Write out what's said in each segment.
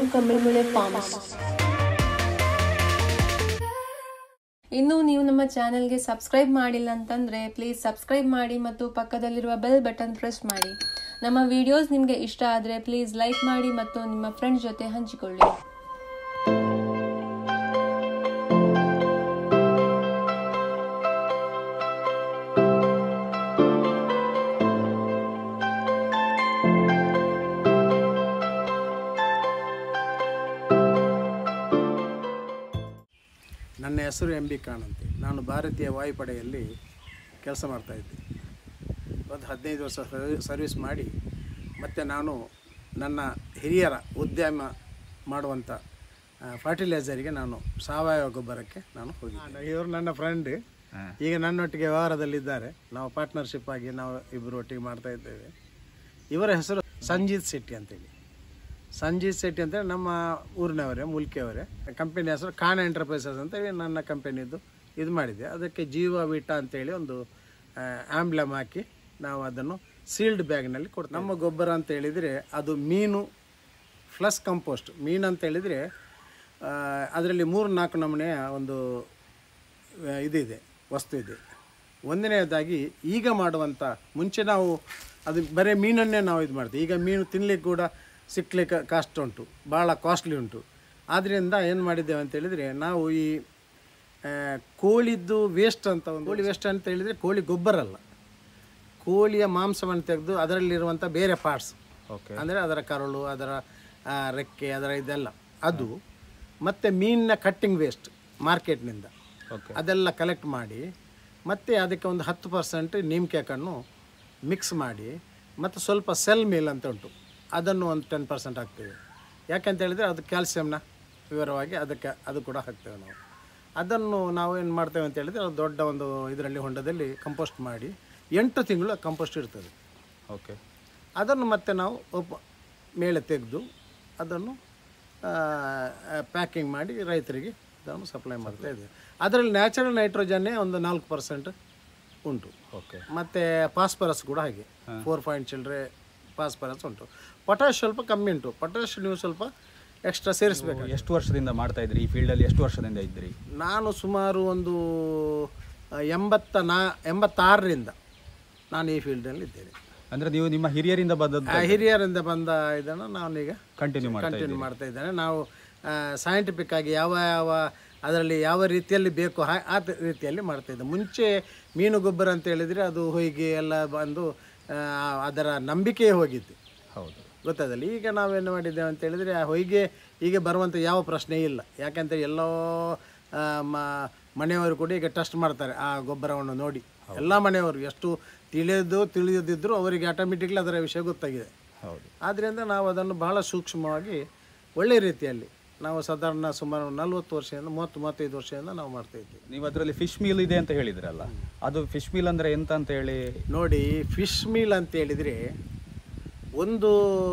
ಕಮ್ಮಳ್ಮುಳೆ forms ಇನ್ನು ನೀವು ನಮ್ಮ ಚಾನೆಲ್ಗೆ ಸಬ್ಸ್ಕ್ರೈಬ್ ಮಾಡಿಲ್ಲ ಅಂತಂದರೆ ಪ್ಲೀಸ್ ಸಬ್ಸ್ಕ್ರೈಬ್ ಮಾಡಿ ಮತ್ತು ಪಕ್ಕದಲ್ಲಿರುವ ಬೆಲ್ ಬಟನ್ ಪ್ರೆಸ್ ಮಾಡಿ ನಮ್ಮ ವಿಡಿಯೋಸ್ ನಿಮಗೆ ಇಷ್ಟ ಆದರೆ ಪ್ಲೀಸ್ ಲೈಕ್ ಮಾಡಿ ಮತ್ತು ನಿಮ್ಮ ಫ್ರೆಂಡ್ಸ್ ಜೊತೆ ಹಂಚಿಕೊಳ್ಳಿ ನನ್ನ ಹೆಸರು ಎಂ ಬಿ ಖಾನ್ ಅಂತ ನಾನು ಭಾರತೀಯ ವಾಯುಪಡೆಯಲ್ಲಿ ಕೆಲಸ ಮಾಡ್ತಾಯಿದ್ದೆ ಒಂದು ಹದಿನೈದು ವರ್ಷ ಸರ್ವಿ- ಸರ್ವಿಸ್ ಮಾಡಿ ಮತ್ತು ನಾನು ನನ್ನ ಹಿರಿಯರ ಉದ್ಯಮ ಮಾಡುವಂಥ ಫರ್ಟಿಲೈಸರಿಗೆ ನಾನು ಸಾವಯವ ಗೊಬ್ಬರಕ್ಕೆ ನಾನು ಹೋಗಿದ್ದೆ ಇವರು ನನ್ನ ಫ್ರೆಂಡ್ ಈಗ ನನ್ನೊಟ್ಟಿಗೆ ವ್ಯವಹಾರದಲ್ಲಿದ್ದಾರೆ ನಾವು ಪಾರ್ಟ್ನರ್ಶಿಪ್ ಆಗಿ ನಾವು ಇಬ್ಬರು ಒಟ್ಟಿಗೆ ಮಾಡ್ತಾ ಇದ್ದೇವೆ ಇವರ ಹೆಸರು ಸಂಜೀತ್ ಶೆಟ್ಟಿ ಅಂತೇಳಿ ಸಂಜೀತ್ ಶೆಟ್ಟಿ ಅಂತೇಳಿ ನಮ್ಮ ಊರಿನವರೇ ಮುಲ್ಕಿಯವರೇ ಕಂಪನಿ ಹೆಸರು ಖಾನ್ ಎಂಟರ್ಪ್ರೈಸಸ್ ಅಂತೇಳಿ ನನ್ನ ಕಂಪನಿದು ಇದು ಮಾಡಿದೆ ಅದಕ್ಕೆ ಜೀವ ವಿಟ ಅಂತೇಳಿ ಒಂದು ಆಂಬ್ಲಮ್ ಹಾಕಿ ನಾವು ಅದನ್ನು ಸೀಲ್ಡ್ ಬ್ಯಾಗ್ನಲ್ಲಿ ಕೊಡ್ತೀವಿ ನಮ್ಮ ಗೊಬ್ಬರ ಅಂತ ಹೇಳಿದರೆ ಅದು ಮೀನು ಫ್ಲಸ್ ಕಂಪೋಸ್ಟ್ ಮೀನು ಅಂತ ಹೇಳಿದರೆ ಅದರಲ್ಲಿ ಮೂರು ನಾಲ್ಕು ನಮೂನೆಯ ಒಂದು ಆ, ಇದಿದೆ ವಸ್ತು ಇದೆ ಒಂದನೆಯದಾಗಿ ಈಗ ಮಾಡುವಂಥ ಮುಂಚೆ ನಾವು ಅದು ಬರೀ ಮೀನನ್ನೇ ನಾವು ಇದು ಮಾಡ್ತೀವಿ ಈಗ ಮೀನು ತಿನ್ನಲಿಕ್ಕೆ ಕೂಡ ಸಿಕ್ಕಲಿಕ್ಕೆ ಕಾಸ್ಟ್ ಉಂಟು ಭಾಳ ಕಾಸ್ಟ್ಲಿ ಉಂಟು ಆದ್ದರಿಂದ ಏನು ಮಾಡಿದ್ದೇವೆ ಅಂತ ಹೇಳಿದರೆ ನಾವು ಈ ಆ, ಕೋಳಿದ್ದು ವೇಸ್ಟ್ ಅಂತ ಒಂದು ಕೋಳಿ ವೇಸ್ಟ್ ಅಂತ ಹೇಳಿದರೆ ಕೋಳಿ ಗೊಬ್ಬರ ಅಲ್ಲ ಕೋಳಿಯ ಮಾಂಸವನ್ನು ತೆಗೆದು ಅದರಲ್ಲಿರುವಂಥ ಬೇರೆ ಪಾರ್ಟ್ಸ್ ಓಕೆ ಅಂದರೆ ಅದರ ಕರಳು ಅದರ ಆ, ರೆಕ್ಕೆ ಅದರ ಇದೆಲ್ಲ ಅದು ಮತ್ತು ಮೀನಿನ ಕಟ್ಟಿಂಗ್ ವೇಸ್ಟ್ ಮಾರ್ಕೆಟ್ನಿಂದ ಓಕೆ ಅದೆಲ್ಲ ಕಲೆಕ್ಟ್ ಮಾಡಿ ಮತ್ತು ಅದಕ್ಕೆ ಒಂದು ಹತ್ತು ಪರ್ಸೆಂಟ್ ನೀಮ್ ಕೇಕನ್ನು ಮಿಕ್ಸ್ ಮಾಡಿ ಮತ್ತು ಸ್ವಲ್ಪ ಸೆಲ್ ಮೀಲ್ ಅಂತ ಉಂಟು ಅದನ್ನು ಒಂದು ಟೆನ್ ಪರ್ಸೆಂಟ್ ಹಾಕ್ತೇವೆ ಯಾಕೆಂತ ಹೇಳಿದರೆ ಅದು ಕ್ಯಾಲ್ಸಿಯಮ್ನ ವಿವರವಾಗಿ ಅದಕ್ಕೆ ಅದು ಕೂಡ ಹಾಕ್ತೇವೆ ನಾವು ಅದನ್ನು ನಾವು ಏನು ಮಾಡ್ತೇವೆ ಅಂತ ಹೇಳಿದರೆ ಅದು ದೊಡ್ಡ ಒಂದು ಇದರಲ್ಲಿ ಹೊಂಡದಲ್ಲಿ ಕಂಪೋಸ್ಟ್ ಮಾಡಿ ಎಂಟು ತಿಂಗಳು ಕಂಪೋಸ್ಟ್ ಇರ್ತದೆ ಓಕೆ ಅದನ್ನು ಮತ್ತೆ ನಾವು ಒಪ್ಪ ಮೇಲೆ ತೆಗೆದು ಅದನ್ನು ಪ್ಯಾಕಿಂಗ್ ಮಾಡಿ ರೈತರಿಗೆ ಅದನ್ನು ಸಪ್ಲೈ ಮಾಡ್ತಾ ಇದ್ದೇವೆ ಅದರಲ್ಲಿ ನ್ಯಾಚುರಲ್ ನೈಟ್ರೋಜನ್ನೇ ಒಂದು ನಾಲ್ಕು ಪರ್ಸೆಂಟ್ ಉಂಟು ಓಕೆ ಮತ್ತು ಫಾಸ್ಫರಸ್ ಕೂಡ ಹಾಗೆ ಫೋರ್ ಪಾಯಿಂಟ್ ಚಿಲ್ಲರೆ ಫಾಸ್ಫರಸ್ ಉಂಟು ಪೊಟ್ಯಾಶ್ ಸ್ವಲ್ಪ ಕಮ್ಮಿ ಉಂಟು ಪೊಟ್ಯಾಶ್ ನೀವು ಸ್ವಲ್ಪ ಎಕ್ಸ್ಟ್ರಾ ಸೇರಿಸ್ಬೇಕು ಎಷ್ಟು ವರ್ಷದಿಂದ ಮಾಡ್ತಾ ಇದ್ರಿ ಈ ಫೀಲ್ಡಲ್ಲಿ ಎಷ್ಟು ವರ್ಷದಿಂದ ಇದ್ರಿ ನಾನು ಸುಮಾರು ಒಂದು ಆ, ಎಂಬತ್ತ ನಾ ಎಂಬತ್ತಾರರಿಂದ ನಾನು ಈ ಫೀಲ್ಡಲ್ಲಿ ಇದ್ದೇನೆ ಅಂದ್ರೆ ನೀವು ನಿಮ್ಮ ಹಿರಿಯರಿಂದ ಬಂದದ್ದು ಆ, ಹಿರಿಯರಿಂದ ಬಂದ ಇದನ್ನು ನಾನೀಗ ಕಂಟಿನ್ಯೂ ಮಾಡ್ತಾ ಕಂಟಿನ್ಯೂ ಮಾಡ್ತಾ ಇದ್ದೇನೆ ನಾವು ಸೈಂಟಿಫಿಕ್ ಆಗಿ ಯಾವ ಯಾವ ಅದರಲ್ಲಿ ಯಾವ ರೀತಿಯಲ್ಲಿ ಬೇಕು ಹಾ- ಆ ತ- ರೀತಿಯಲ್ಲಿ ಮಾಡ್ತಾ ಇದ್ದೆ ಮುಂಚೆ ಮೀನು ಗೊಬ್ಬರ ಅಂತ ಹೇಳಿದರೆ ಅದು ಹೊಯ್ಗೆ ಎಲ್ಲ ಬಂದು ಆ, ಅದರ ನಂಬಿಕೆ ಹೋಗಿದ್ದು ಹೌದು ಗೊತ್ತಾದಲ್ಲ ಈಗ ನಾವೇನು ಮಾಡಿದ್ದೇವೆ ಅಂತ ಹೇಳಿದರೆ ಆ ಹೊಯ್ಗೆ ಈಗ ಬರುವಂಥ ಯಾವ ಪ್ರಶ್ನೆ ಇಲ್ಲ ಯಾಕಂತ ಎಲ್ಲೋ ಆ, ಮ- ಮನೆಯವರು ಕೂಡ ಈಗ ಟೆಸ್ಟ್ ಮಾಡ್ತಾರೆ ಆ ಗೊಬ್ಬರವನ್ನು ನೋಡಿ ಎಲ್ಲ ಮನೆಯವರು ಎಷ್ಟು ತಿಳಿಯೋದು ತಿಳಿಯದಿದ್ದರೂ ಅವರಿಗೆ ಆಟೋಮೆಟಿಕ್ಲಿ ಅದರ ವಿಷಯ ಗೊತ್ತಾಗಿದೆ ಹೌದು ಆದ್ದರಿಂದ ನಾವು ಅದನ್ನು ಬಹಳ ಸೂಕ್ಷ್ಮವಾಗಿ ಒಳ್ಳೆಯ ರೀತಿಯಲ್ಲಿ ನಾವು ಸಾಧಾರಣ ಸುಮಾರು ನಲ್ವತ್ತು ವರ್ಷದಿಂದ ಮೂವತ್ತು ಮೂವತ್ತೈದು ವರ್ಷದಿಂದ ನಾವು ಮಾಡ್ತಾ ಇದ್ದೀವಿ ನೀವು ಅದರಲ್ಲಿ ಫಿಶ್ ಮೀಲ್ ಇದೆ ಅಂತ ಹೇಳಿದ್ರಲ್ಲ ಅದು ಫಿಶ್ ಮೀಲ್ ಅಂದ್ರೆ ಎಂತ ಅಂತ ಹೇಳಿ ನೋಡಿ ಫಿಶ್ ಮೀಲ್ ಅಂತ ಹೇಳಿದರೆ ಒಂದು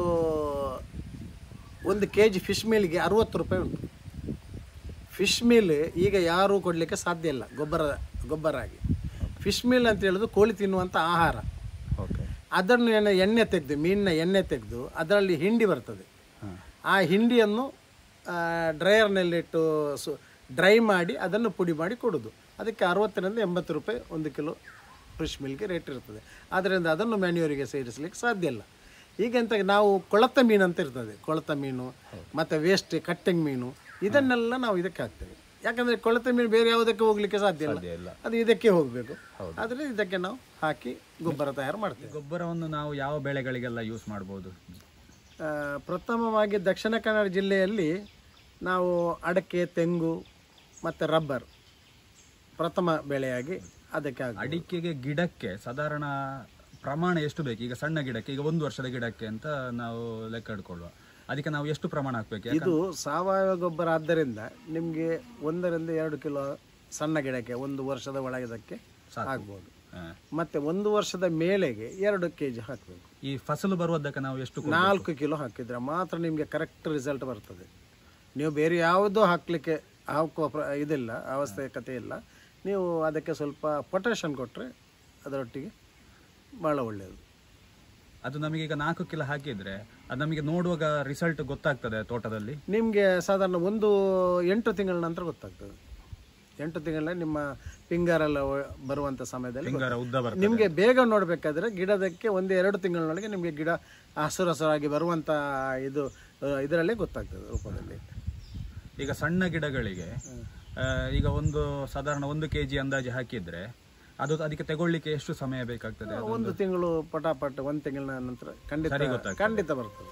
ಒಂದು ಕೆ ಜಿ ಫಿಶ್ ಮೀಲ್ಗೆ ಅರುವತ್ತು ರೂಪಾಯಿ ಉಂಟು ಫಿಶ್ ಮೀಲ್ ಈಗ ಯಾರೂ ಕೊಡಲಿಕ್ಕೆ ಸಾಧ್ಯ ಇಲ್ಲ ಗೊಬ್ಬರ ಗೊಬ್ಬರ ಆಗಿ ಫಿಶ್ ಮೀಲ್ ಅಂತ ಹೇಳೋದು ಕೋಳಿ ತಿನ್ನುವಂಥ ಆಹಾರ ಓಕೆ ಅದನ್ನು ಎಣ್ಣೆ- ಎಣ್ಣೆ ತೆಗೆದು ಮೀನಿನ ಎಣ್ಣೆ ತೆಗೆದು ಅದರಲ್ಲಿ ಹಿಂಡಿ ಬರ್ತದೆ ಹಾಂ ಆ ಹಿಂಡಿಯನ್ನು ಡ್ರೈಯರ್ನಲ್ಲಿಟ್ಟು ಸು ಡ್ರೈ ಮಾಡಿ ಅದನ್ನು ಪುಡಿ ಮಾಡಿ ಕೊಡೋದು ಅದಕ್ಕೆ ಅರವತ್ತರಿಂದ ಎಂಬತ್ತು ರೂಪಾಯಿ ಒಂದು ಕಿಲೋ ಫಿಶ್ ಮಿಲ್ಗೆ ರೇಟ್ ಇರ್ತದೆ ಆದ್ದರಿಂದ ಅದನ್ನು ಮ್ಯಾನ್ಯೂರಿಗೆ ಸೇರಿಸಲಿಕ್ಕೆ ಸಾಧ್ಯ ಇಲ್ಲ ಈಗೆಂತ ನಾವು ಕೊಳತ ಮೀನು ಅಂತ ಇರ್ತದೆ ಕೊಳತ ಮೀನು ಮತ್ತು ವೇಸ್ಟ್ ಕಟ್ಟಿಂಗ್ ಮೀನು ಇದನ್ನೆಲ್ಲ ನಾವು ಇದಕ್ಕೆ ಹಾಕ್ತೇವೆ ಯಾಕಂದರೆ ಕೊಳತ ಮೀನು ಬೇರೆ ಯಾವುದಕ್ಕೆ ಹೋಗಲಿಕ್ಕೆ ಸಾಧ್ಯ ಇಲ್ಲ ಸಾಧ್ಯ ಇಲ್ಲ ಅದು ಇದಕ್ಕೆ ಹೋಗಬೇಕು ಆದರೆ ಇದಕ್ಕೆ ನಾವು ಹಾಕಿ ಗೊಬ್ಬರ ತಯಾರು ಮಾಡ್ತೇವೆ ಗೊಬ್ಬರವನ್ನು ನಾವು ಯಾವ ಬೆಳೆಗಳಿಗೆಲ್ಲ ಯೂಸ್ ಮಾಡ್ಬೋದು ಆ, ಪ್ರಥಮವಾಗಿ ದಕ್ಷಿಣ ಕನ್ನಡ ಜಿಲ್ಲೆಯಲ್ಲಿ ನಾವು ಅಡಕೆ ತೆಂಗು ಮತ್ತು ರಬ್ಬರ್ ಪ್ರಥಮ ಬೆಳೆಯಾಗಿ ಅದಕ್ಕೆ ಹಾಕ್ಬೋದು. ಅಡಿಕೆಗೆ ಗಿಡಕ್ಕೆ ಸಾಧಾರಣ ಪ್ರಮಾಣ ಎಷ್ಟು ಬೇಕು ಈಗ ಸಣ್ಣ ಗಿಡಕ್ಕೆ ಈಗ ಒಂದು ವರ್ಷದ ಗಿಡಕ್ಕೆ ಅಂತ ನಾವು ಲೆಕ್ಕ ಇಟ್ಕೊಳ್ಳುವ ಅದಕ್ಕೆ ನಾವು ಎಷ್ಟು ಪ್ರಮಾಣ ಹಾಕ್ಬೇಕು ಯಾಕಂದ್ರೆ- ಇದು ಸಾವಯವ ಗೊಬ್ಬರ ಆದ್ದರಿಂದ ನಿಮಗೆ ಒಂದರಿಂದ ಎರಡು ಕಿಲೋ ಸಣ್ಣ ಗಿಡಕ್ಕೆ ಒಂದು ವರ್ಷದ ಒಳಗದಕ್ಕೆ ಆಗ್ಬೋದು ಹಾ. ಮತ್ತು ಒಂದು ವರ್ಷದ ಮೇಲೆಗೆ ಎರಡು ಕೆ ಜಿ ಹಾಕಬೇಕು ಈ ಫಸಲು ಬರುವುದಕ್ಕೆ ನಾವು ಎಷ್ಟು ಕೊಡ್ಬೇಕು? ನಾಲ್ಕು ಕಿಲೋ ಹಾಕಿದ್ರೆ ಮಾತ್ರ ನಿಮಗೆ ಕರೆಕ್ಟ್ ರಿಸಲ್ಟ್ ಬರ್ತದೆ ನೀವು ಬೇರೆ ಯಾವುದೂ ಹಾಕಲಿಕ್ಕೆ ಹಾಕುವ ಪ್ರ ಇದಿಲ್ಲ ಅವಶ್ಯಕತೆ ಇಲ್ಲ ನೀವು ಅದಕ್ಕೆ ಸ್ವಲ್ಪ ಪೊಟ್ಯಾಷನ್ ಕೊಟ್ಟರೆ ಅದರೊಟ್ಟಿಗೆ ಭಾಳ ಒಳ್ಳೆಯದು ಅದು ನಮಗೆ ಈಗ ನಾಲ್ಕು ಕಿಲೋ ಹಾಕಿದ್ರೆ ಅದು ನಮಗೆ ನೋಡುವಾಗ ರಿಸಲ್ಟ್ ಗೊತ್ತಾಗ್ತದೆ ತೋಟದಲ್ಲಿ ನಿಮಗೆ ಸಾಧಾರಣ ಒಂದು ಎಂಟು ತಿಂಗಳ ನಂತರ ಗೊತ್ತಾಗ್ತದೆ ಎಂಟು ತಿಂಗಳ ನಿಮ್ಮ ಪಿಂಗಾರೆಲ್ಲ ಒ- ಬರುವಂಥ ಸಮಯದಲ್ಲಿ ಹಿಂಗಾರ ಉದ್ದ ಬರ್ತದೆ ನಿಮಗೆ ಬೇಗ ನೋಡಬೇಕಾದ್ರೆ ಗಿಡದಕ್ಕೆ ಒಂದು ಎರಡು ತಿಂಗಳೊಳಗೆ ನಿಮಗೆ ಗಿಡ ಹಸಿರು ಹಸಿರಾಗಿ ಬರುವಂಥ ಇದು ಇದರಲ್ಲೇ ಗೊತ್ತಾಗ್ತದೆ ರೂಪದಲ್ಲಿ ಈಗ ಸಣ್ಣ ಗಿಡಗಳಿಗೆ ಆ, ಈಗ ಒಂದು ಸಾಧಾರಣ ಒಂದು ಕೆಜಿ ಅಂದಾಜು ಹಾಕಿದ್ರೆ ಅದು ಅದಕ್ಕೆ ತಗೊಳ್ಳಿಕ್ಕೆ ಎಷ್ಟು ಸಮಯ ಬೇಕಾಗ್ತದೆ ಅದು? ಒಂದು ತಿಂಗಳು ಪಟಾಪಟ್ ಒಂದು ತಿಂಗಳ ನಂತರ ಖಂಡಿತ ಸರಿ ಗೊತ್ತಾಗ್ತದೆ. ಖಂಡಿತ ಬರ್ತದೆ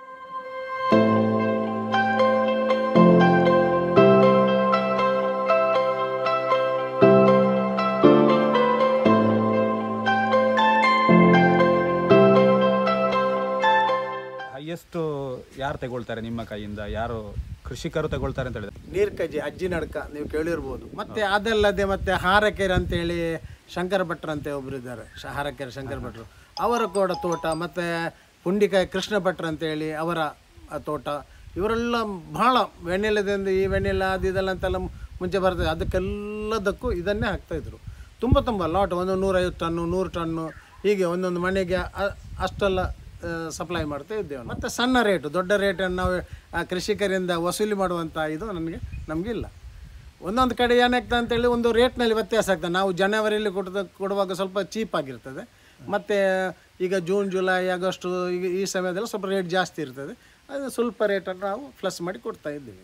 ಹೈಯೆಸ್ಟ್ ಯಾರು ತಗೊಳ್ತಾರೆ ನಿಮ್ಮ ಕೈಯಿಂದ ಯಾರು ಕೃಷಿಕರು ತಗೊಳ್ತಾರೆ ಅಂತ ಹೇಳಿದ್ರೆ ನೀರ್ ಕಜ್ಜಿ ಅಜ್ಜಿ ನಡ್ಕ ನೀವು ಕೇಳಿರ್ಬೋದು ಮತ್ತೆ ಅದಲ್ಲದೆ ಮತ್ತೆ ಹಾರಕೆರೆ ಅಂತೇಳಿ ಶಂಕರ ಭಟ್ರು ಅಂತ ಒಬ್ರು ಇದ್ದಾರೆ ಶ- ಹಾರಕೆರೆ ಶಂಕರ ಭಟ್ರು ಅವರ ಕೂಡ ತೋಟ ಮತ್ತೆ ಪುಂಡಿಕಾಯಿ ಕೃಷ್ಣ ಭಟ್ರು ಅಂತೇಳಿ ಅವರ ಆ ತೋಟ ಇವರೆಲ್ಲ ಬಹಳ ವೆನಿಲದಿಂದ ಈ ವೆನಿಲ ಅದು ಇದೆಲ್ಲ ಅಂತೆಲ್ಲ ಮುಂಚೆ ಬರ್ತದೆ ಅದಕ್ಕೆಲ್ಲದಕ್ಕೂ ಇದನ್ನೇ ಹಾಕ್ತಾ ಇದ್ರು ತುಂಬ ತುಂಬ ಲಾಟ್ ಒಂದು ನೂರೈವತ್ತು ಟನ್ನು ನೂರು ಟನ್ನು ಹೀಗೆ ಒಂದೊಂದು ಮನೆಗೆ ಅ- ಅಷ್ಟೆಲ್ಲ ಸಪ್ಲೈ ಮಾಡ್ತಾ ಇದ್ದೇವೆ ಮತ್ತು ಸಣ್ಣ ರೇಟು ದೊಡ್ಡ ರೇಟನ್ನು ನಾವು ಆ, ಕೃಷಿಕರಿಂದ ವಸೂಲಿ ಮಾಡುವಂಥ ಇದು ನನಗೆ ನಮಗಿಲ್ಲ ಒಂದೊಂದು ಕಡೆ ಏನಾಗ್ತದೆ ಅಂತೇಳಿ ಒಂದು ರೇಟ್ನಲ್ಲಿ ವ್ಯತ್ಯಾಸ ಆಗ್ತದೆ ನಾವು ಜನವರಿಯಲ್ಲಿ ಕೊಡ್ದ ಕೊಡುವಾಗ ಸ್ವಲ್ಪ ಚೀಪ್ ಆಗಿರ್ತದೆ ಮತ್ತು ಈಗ ಜೂನ್ ಜುಲೈ ಆಗಸ್ಟು ಈಗ ಈ ಸಮಯದಲ್ಲಿ ಸ್ವಲ್ಪ ರೇಟ್ ಜಾಸ್ತಿ ಇರ್ತದೆ ಅದು ಸ್ವಲ್ಪ ರೇಟನ್ನು ನಾವು ಪ್ಲಸ್ ಮಾಡಿ ಕೊಡ್ತಾ ಇದ್ದೀವಿ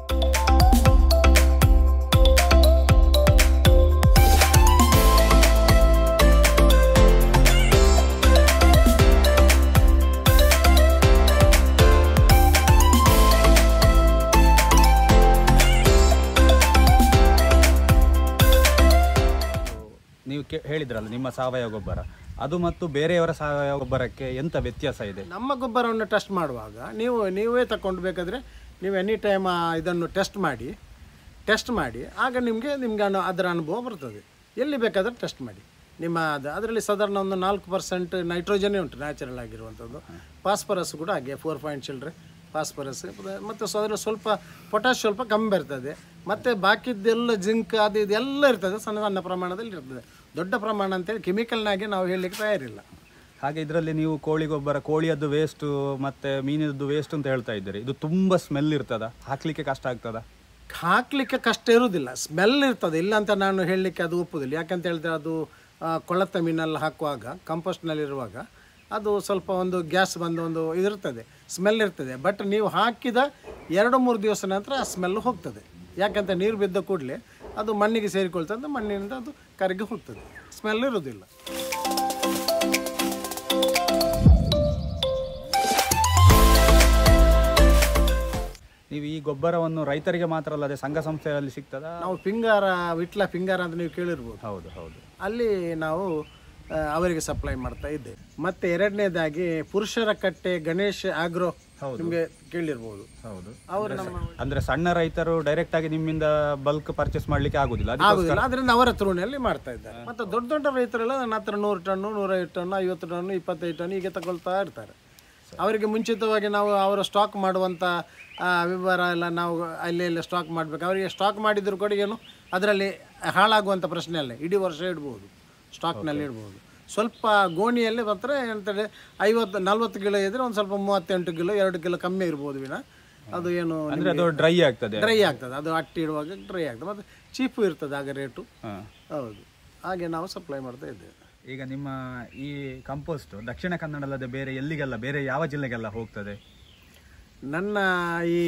ನೀವು ಕೇ- ಹೇಳಿದ್ರಲ್ಲ ನಿಮ್ಮ ಸಾವಯವ ಗೊಬ್ಬರ ಅದು ಮತ್ತು ಬೇರೆಯವರ ಸಾವಯವ ಗೊಬ್ಬರಕ್ಕೆ ಎಂತ ವ್ಯತ್ಯಾಸ ಇದೆ ನಮ್ಮ ಗೊಬ್ಬರವನ್ನು ಟೆಸ್ಟ್ ಮಾಡುವಾಗ ನೀವು ನೀವೇ ತಗೊಂಡು ಬೇಕಾದರೆ ನೀವು ಎನಿ ಟೈಮ್ ಇದನ್ನು ಟೆಸ್ಟ್ ಮಾಡಿ ಟೆಸ್ಟ್ ಮಾಡಿ ಆಗ ನಿಮಗೆ ನಿಮ್ಗೆ ಅನು ಅದರ ಅನುಭವ ಬರ್ತದೆ ಎಲ್ಲಿ ಬೇಕಾದರೂ ಟೆಸ್ಟ್ ಮಾಡಿ ನಿಮ್ಮ ಅದು ಅದರಲ್ಲಿ ಸಾಧಾರಣ ಒಂದು ನಾಲ್ಕು ಪರ್ಸೆಂಟ್ ನೈಟ್ರೋಜನೇ ಉಂಟು ನ್ಯಾಚುರಲ್ ಆಗಿರುವಂಥದ್ದು ಫಾಸ್ಫರಸ್ ಕೂಡ ಹಾಗೆ ಫೋರ್ ಪಾಯಿಂಟ್ ಚಿಲ್ಡ್ರೆ ಫಾಸ್ಫರಸ್ ಮತ್ತು ಸೊ ಅದರಲ್ಲಿ ಸ್ವಲ್ಪ ಪೊಟ್ಯಾಶ್ ಸ್ವಲ್ಪ ಕಮ್ಮಿ ಬರ್ತದೆ ಮತ್ತು ಬಾಕಿದ್ದೆಲ್ಲ ಜಿಂಕ್ ಅದು ಇದೆಲ್ಲ ಇರ್ತದೆ ಸಣ್ಣ ಸಣ್ಣ ಪ್ರಮಾಣದಲ್ಲಿ ಇರ್ತದೆ ದೊಡ್ಡ ಪ್ರಮಾಣ ಅಂತೇಳಿ ಕೆಮಿಕಲ್ನಾಗೆ ನಾವು ಹೇಳಲಿಕ್ಕೆ ತಯಾರಿಲ್ಲ ಹಾಗೆ ಇದರಲ್ಲಿ ನೀವು ಕೋಳಿ ಗೊಬ್ಬರ ಕೋಳಿಯದ್ದು ವೇಸ್ಟು ಮತ್ತೆ ಮೀನಿನದ್ದು ವೇಸ್ಟ್ ಅಂತ ಹೇಳ್ತಾ ಇದ್ದೀರಿ ಇದು ತುಂಬಾ ಸ್ಮೆಲ್ ಇರ್ತದ ಹಾಕ್ಲಿಕ್ಕೆ ಕಷ್ಟ ಆಗ್ತದ ಹಾಕ್ಲಿಕ್ಕೆ ಕಷ್ಟ ಇರುವುದಿಲ್ಲ ಸ್ಮೆಲ್ ಇರ್ತದೆ ಇಲ್ಲ ಅಂತ ನಾನು ಹೇಳಲಿಕ್ಕೆ ಅದು ಒಪ್ಪುದಿಲ್ಲ ಯಾಕಂತ ಹೇಳಿದ್ರೆ ಅದು ಆ, ಕೊಳತ ಮೀನೆಲ್ಲ ಹಾಕುವಾಗ ಕಂಪೋಸ್ಟ್ನಲ್ಲಿರುವಾಗ ಅದು ಸ್ವಲ್ಪ ಒಂದು ಗ್ಯಾಸ್ ಬಂದು ಒಂದು ಇದಿರ್ತದೆ ಸ್ಮೆಲ್ ಇರ್ತದೆ ಬಟ್ ನೀವು ಹಾಕಿದ ಎರಡು ಮೂರು ದಿವಸ ನಂತರ ಆ ಸ್ಮೆಲ್ ಹೋಗ್ತದೆ ಯಾಕಂತ ನೀರು ಬಿದ್ದ ಕೂಡಲೇ ಅದು ಮಣ್ಣಿಗೆ ಸೇರಿಕೊಳ್ತದೆ ಮಣ್ಣಿನಿಂದ ಅದು ಕರಗಿ ಹೋಗ್ತದೆ ಸ್ಮೆಲ್ ಇರುವುದಿಲ್ಲ ನೀವು ಈ ಗೊಬ್ಬರವನ್ನು ರೈತರಿಗೆ ಮಾತ್ರ ಅಲ್ಲದೆ ಸಂಘ ಸಂಸ್ಥೆಯಲ್ಲಿ ಸಿಗ್ತದ ನಾವು ಪಿಂಗಾರ ವಿಟ್ಲ ಪಿಂಗಾರ ಅಂತ ನೀವು ಕೇಳಿರ್ಬೋದು ಹೌದು ಹೌದು ಅಲ್ಲಿ ನಾವು ಆ, ಅವರಿಗೆ ಸಪ್ಲೈ ಮಾಡ್ತಾ ಇದ್ದೇವೆ ಮತ್ತೆ ಎರಡನೇದಾಗಿ ಪುರುಷರ ಕಟ್ಟೆ ಗಣೇಶ್ ಆಗ್ರೋ ನಿಮಗೆ ಕೇಳಿರ್ಬೋದು ಹೌದು ಅವರು ನಮ್ಮ ಅಂದ್ರೆ ಸಣ್ಣ ರೈತರು ಡೈರೆಕ್ಟ್ ಆಗಿ ನಿಮ್ಮಿಂದ ಬಲ್ಕ್ ಪರ್ಚೇಸ್ ಮಾಡ್ಲಿಕ್ಕೆ ಆಗುದಿಲ್ಲ ಅದಕ್ಕೆ ಆಗುದಿಲ್ಲ ಅದರಿಂದ ಅವರ ಥ್ರೂನಲ್ಲಿ ಮಾಡ್ತಾ ಇದ್ದಾರೆ ಮತ್ತೆ ದೊಡ್ಡ ದೊಡ್ಡ ರೈತರೆಲ್ಲ ನನ್ನ ಹತ್ರ ನೂರು ಟನ್ನು ನೂರೈವತ್ತು ಟನ್ನು ಐವತ್ತು ಟನ್ನು ಇಪ್ಪತ್ತೈದು ಟನ್ನು ಹೀಗೆ ತಗೊಳ್ತಾ ಇರ್ತಾರೆ ಅವರಿಗೆ ಮುಂಚಿತವಾಗಿ ನಾವು ಅವರ ಸ್ಟಾಕ್ ಮಾಡುವಂಥ ಆ, ವಿವರ ಎಲ್ಲ ನಾವು ಅಲ್ಲಿ ಎಲ್ಲ ಸ್ಟಾಕ್ ಮಾಡಬೇಕು ಅವರಿಗೆ ಸ್ಟಾಕ್ ಮಾಡಿದ್ರು ಕೂಡ ಏನು ಅದರಲ್ಲಿ ಹಾಳಾಗುವಂಥ ಪ್ರಶ್ನೆ ಅಲ್ಲ ಇಡೀ ವರ್ಷ ಇಡ್ಬೋದು ಸ್ಟಾಕ್ನಲ್ಲಿ ಇಡ್ಬೋದು ಸ್ವಲ್ಪ ಗೋಣಿಯಲ್ಲಿ ಮಾತ್ರ ಏನಂತೇಳಿ ಐವತ್ತು ನಲ್ವತ್ತು ಕಿಲೋ ಇದ್ರೆ ಒಂದು ಸ್ವಲ್ಪ ಮೂವತ್ತೆಂಟು ಕಿಲೋ ಎರಡು ಕಿಲೋ ಕಮ್ಮಿ ಇರ್ಬೋದು ವಿನ ಅದು ಏನು ಅಂದ್ರೆ ಅದು ಡ್ರೈ ಆಗ್ತದೆ ಡ್ರೈ ಆಗ್ತದೆ ಅದು ಅಟ್ಟಿ ಇಡುವಾಗ ಡ್ರೈ ಆಗ್ತದೆ ಮತ್ತು ಚೀಪು ಇರ್ತದೆ ಆಗ ರೇಟು ಹಾ. ಹೌದು ಹಾಗೆ ನಾವು ಸಪ್ಲೈ ಮಾಡ್ತಾ ಇದ್ದೇವೆ ಈಗ ನಿಮ್ಮ ಈ ಕಂಪೋಸ್ಟ್ ದಕ್ಷಿಣ ಕನ್ನಡ ಅಲ್ಲದೆ ಬೇರೆ ಎಲ್ಲಿಗೆಲ್ಲ ಬೇರೆ ಯಾವ ಜಿಲ್ಲೆಗೆಲ್ಲ ಹೋಗ್ತದೆ ನನ್ನ ಈ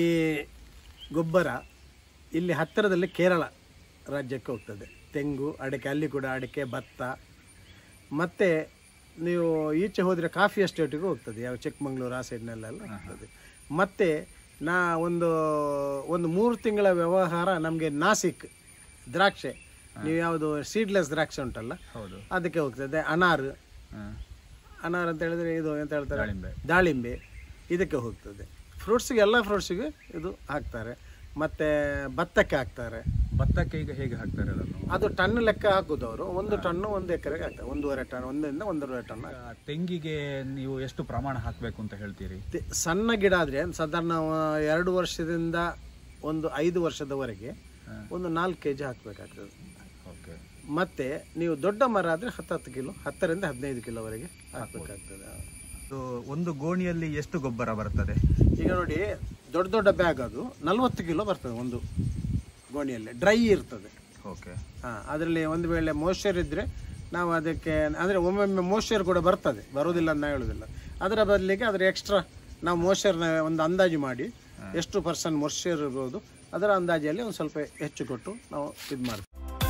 ಗೊಬ್ಬರ ಇಲ್ಲಿ ಹತ್ತಿರದಲ್ಲಿ ಕೇರಳ ರಾಜ್ಯಕ್ಕೆ ಹೋಗ್ತದೆ ತೆಂಗು ಅಡಿಕೆ ಅಲ್ಲಿ ಕೂಡ ಅಡಿಕೆ ಭತ್ತ ಮತ್ತು ನೀವು ಈಚೆ ಹೋದರೆ ಕಾಫಿ ಎಸ್ಟೇಟಿಗೂ ಹೋಗ್ತದೆ ಯಾವ ಚಿಕ್ಕಮಂಗ್ಳೂರು ಆ ಸೈಡ್ನಲ್ಲೆಲ್ಲ ಹೋಗ್ತದೆ ಮತ್ತು ನಾ ಒಂದು ಒಂದು ಮೂರು ತಿಂಗಳ ವ್ಯವಹಾರ ನಮಗೆ ನಾಸಿಕ್ ದ್ರಾಕ್ಷೆ ನೀವು ಯಾವುದು ಸೀಡ್ಲೆಸ್ ದ್ರಾಕ್ಷೆ ಉಂಟಲ್ಲ ಹೌದು ಅದಕ್ಕೆ ಹೋಗ್ತದೆ ಅನಾರು ಹಾ. ಅನಾರ್ ಅಂತ ಹೇಳಿದ್ರೆ ಇದು ಎಂತ ಹೇಳ್ತಾರೆ ದಾಳಿಂಬೆ ದಾಳಿಂಬೆ ಇದಕ್ಕೆ ಹೋಗ್ತದೆ ಫ್ರೂಟ್ಸಿಗೆ ಎಲ್ಲ ಫ್ರೂಟ್ಸಿಗೆ ಇದು ಹಾಕ್ತಾರೆ ಮತ್ತು ಭತ್ತಕ್ಕೆ ಹಾಕ್ತಾರೆ ಭತ್ತಕ್ಕೆ ಈಗ ಹೇಗೆ ಹಾಕ್ತಾರೆ ಅದನ್ನು ಅದು ಟನ್ ಲೆಕ್ಕ ಹಾಕುದು ಅವರು ಒಂದು ಟನ್ನು ಒಂದು ಎಕರೆಗೆ ಹಾಕ್ತಾರೆ ಒಂದೂವರೆ ಟನ್ ಒಂದರಿಂದ ಒಂದೂವರೆ ಟನ್ ಆ, ತೆಂಗಿಗೆ ನೀವು ಎಷ್ಟು ಪ್ರಮಾಣ ಹಾಕಬೇಕು ಅಂತ ಹೇಳ್ತೀರಿ ತೆ- ಸಣ್ಣ ಗಿಡ ಆದರೆ ಸಾಧಾರಣ ಆ, ಎರಡು ವರ್ಷದಿಂದ ಒಂದು ಐದು ವರ್ಷದವರೆಗೆ ಒಂದು ನಾಲ್ಕು ಕೆ ಜಿ ಹಾಕಬೇಕಾಗ್ತದೆ ಓಕೆ ಮತ್ತು ನೀವು ದೊಡ್ಡ ಮರ ಆದರೆ ಹತ್ತು ಹತ್ತು ಕಿಲೋ ಹತ್ತರಿಂದ ಹದಿನೈದು ಕಿಲೋವರೆಗೆ ಹಾಕಬೇಕಾಗ್ತದೆ ಇದು ಒಂದು ಗೋಣಿಯಲ್ಲಿ ಎಷ್ಟು ಗೊಬ್ಬರ ಬರ್ತದೆ ಈಗ ನೋಡಿ ದೊಡ್ಡ ದೊಡ್ಡ ಬ್ಯಾಗ್ ಅದು ನಲ್ವತ್ತು ಕಿಲೋ ಬರ್ತದೆ ಒಂದು ಗೋಣಿಯಲ್ಲಿ ಡ್ರೈ ಇರ್ತದೆ ಓಕೆ ಹಾಂ ಅದರಲ್ಲಿ ಒಂದು ವೇಳೆ ಮೋಯ್ಶ್ಚರ್ ಇದ್ದರೆ ನಾವು ಅದಕ್ಕೆ ಅಂದರೆ ಒಮ್ಮೊಮ್ಮೆ ಮೋಯ್ಶ್ಚರ್ ಕೂಡ ಬರ್ತದೆ ಬರೋದಿಲ್ಲ ಅಂತ ನಾ ಹೇಳೋದಿಲ್ಲ ಅದರ ಬದಲಿಗೆ ಅದರ ಎಕ್ಸ್ಟ್ರಾ ನಾವು ಮೋಯ್ಶ್ಚರ್ನ ಒಂದು ಅಂದಾಜು ಮಾಡಿ ಎಷ್ಟು ಪರ್ಸೆಂಟ್ ಮೋಯ್ಶ್ಚರ್ ಇರ್ಬೋದು ಅದರ ಅಂದಾಜಲ್ಲಿ ಒಂದು ಸ್ವಲ್ಪ ಹೆಚ್ಚು ಕೊಟ್ಟು ನಾವು ಇದು ಮಾಡ್ತೀವಿ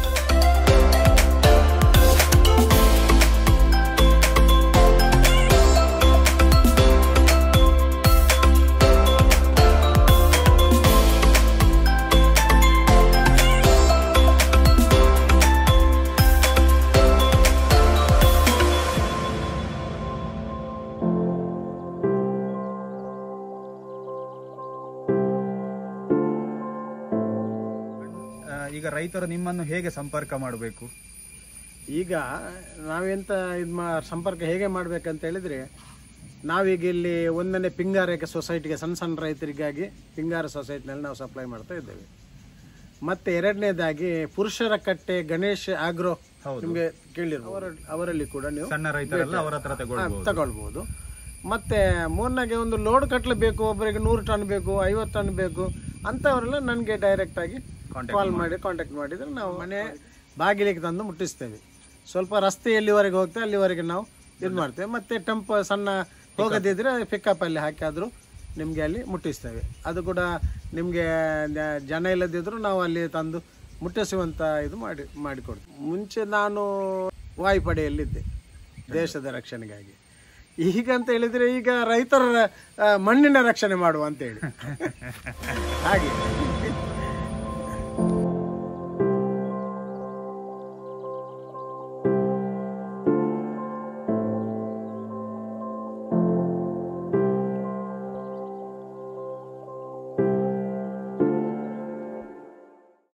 ಆ, ಈಗ ರೈತರು ನಿಮ್ಮನ್ನು ಹೇಗೆ ಸಂಪರ್ಕ ಮಾಡಬೇಕು ಈಗ ನಾವೆಂತ ಇದು ಮಾ ಸಂಪರ್ಕ ಹೇಗೆ ಮಾಡ್ಬೇಕಂತ ಹೇಳಿದರೆ ನಾವೀಗ ಇಲ್ಲಿ ಒಂದನೇ ಪಿಂಗಾರಕ್ಕೆ ಸೊಸೈಟಿಗೆ ಸಣ್ಣ ಸಣ್ಣ ರೈತರಿಗಾಗಿ ಪಿಂಗಾರ ಸೊಸೈಟಿನಲ್ಲಿ ನಾವು ಸಪ್ಲೈ ಮಾಡ್ತಾ ಇದ್ದೇವೆ ಮತ್ತೆ ಎರಡನೇದಾಗಿ ಪುರುಷರ ಕಟ್ಟೆ ಗಣೇಶ್ ಆಗ್ರೋ ನಿಮಗೆ ಕೇಳಿರ್ಬೋದು ಅವರ ಅವರಲ್ಲಿ ಕೂಡ ನೀವು ಸಣ್ಣ ರೈತರೆಲ್ಲ ಅವರ ಹತ್ರ ಹಾ, ತಗೊಳ್ಬಹುದು ತಗೊಳ್ಬೋದು ಮತ್ತೆ ಮೂರನಾಗೆ ಒಂದು ಲೋಡ್ ಕಟ್ಲೆ ಬೇಕು ಒಬ್ಬರಿಗೆ ನೂರು ಟನ್ ಬೇಕು ಐವತ್ತು ಟನ್ ಬೇಕು ಅಂಥವರೆಲ್ಲ ನನಗೆ ಡೈರೆಕ್ಟ್ ಆಗಿ ಕಾಲ್ ಮಾಡಿ ಕಾಂಟ್ಯಾಕ್ಟ್ ಮಾಡಿದರೆ ನಾವು ಮನೆ ಬಾಗಿಲಿಗೆ ತಂದು ಮುಟ್ಟಿಸ್ತೇವೆ ಸ್ವಲ್ಪ ರಸ್ತೆ ಎಲ್ಲಿವರೆಗೆ ಹೋಗ್ತೇವೆ ಅಲ್ಲಿವರೆಗೆ ನಾವು ಇದು ಮಾಡ್ತೇವೆ ಮತ್ತೆ ಟೆಂಪ್ ಸಣ್ಣ ಹೋಗದಿದ್ರೆ ಪಿಕಪ್ ಅಲ್ಲಿ ಹಾಕಿ ಆದರೂ ನಿಮಗೆ ಅಲ್ಲಿ ಮುಟ್ಟಿಸ್ತೇವೆ ಅದು ಕೂಡ ನಿಮಗೆ ಜನ ಇಲ್ಲದಿದ್ದರೂ ನಾವು ಅಲ್ಲಿ ತಂದು ಮುಟ್ಟಿಸುವಂಥ ಇದು ಮಾಡಿ ಮಾಡಿಕೊಡ್ತೀವಿ ಮುಂಚೆ ನಾನು ವಾಯುಪಡೆಯಲ್ಲಿದ್ದೆ ದೇಶದ ರಕ್ಷಣೆಗಾಗಿ ಈಗ ಅಂತ ಹೇಳಿದ್ರೆ ಈಗ ರೈತರ ಆ, ಮಣ್ಣಿನ ರಕ್ಷಣೆ ಮಾಡುವ ಅಂತ ಹೇಳಿ ಹಾಗೆ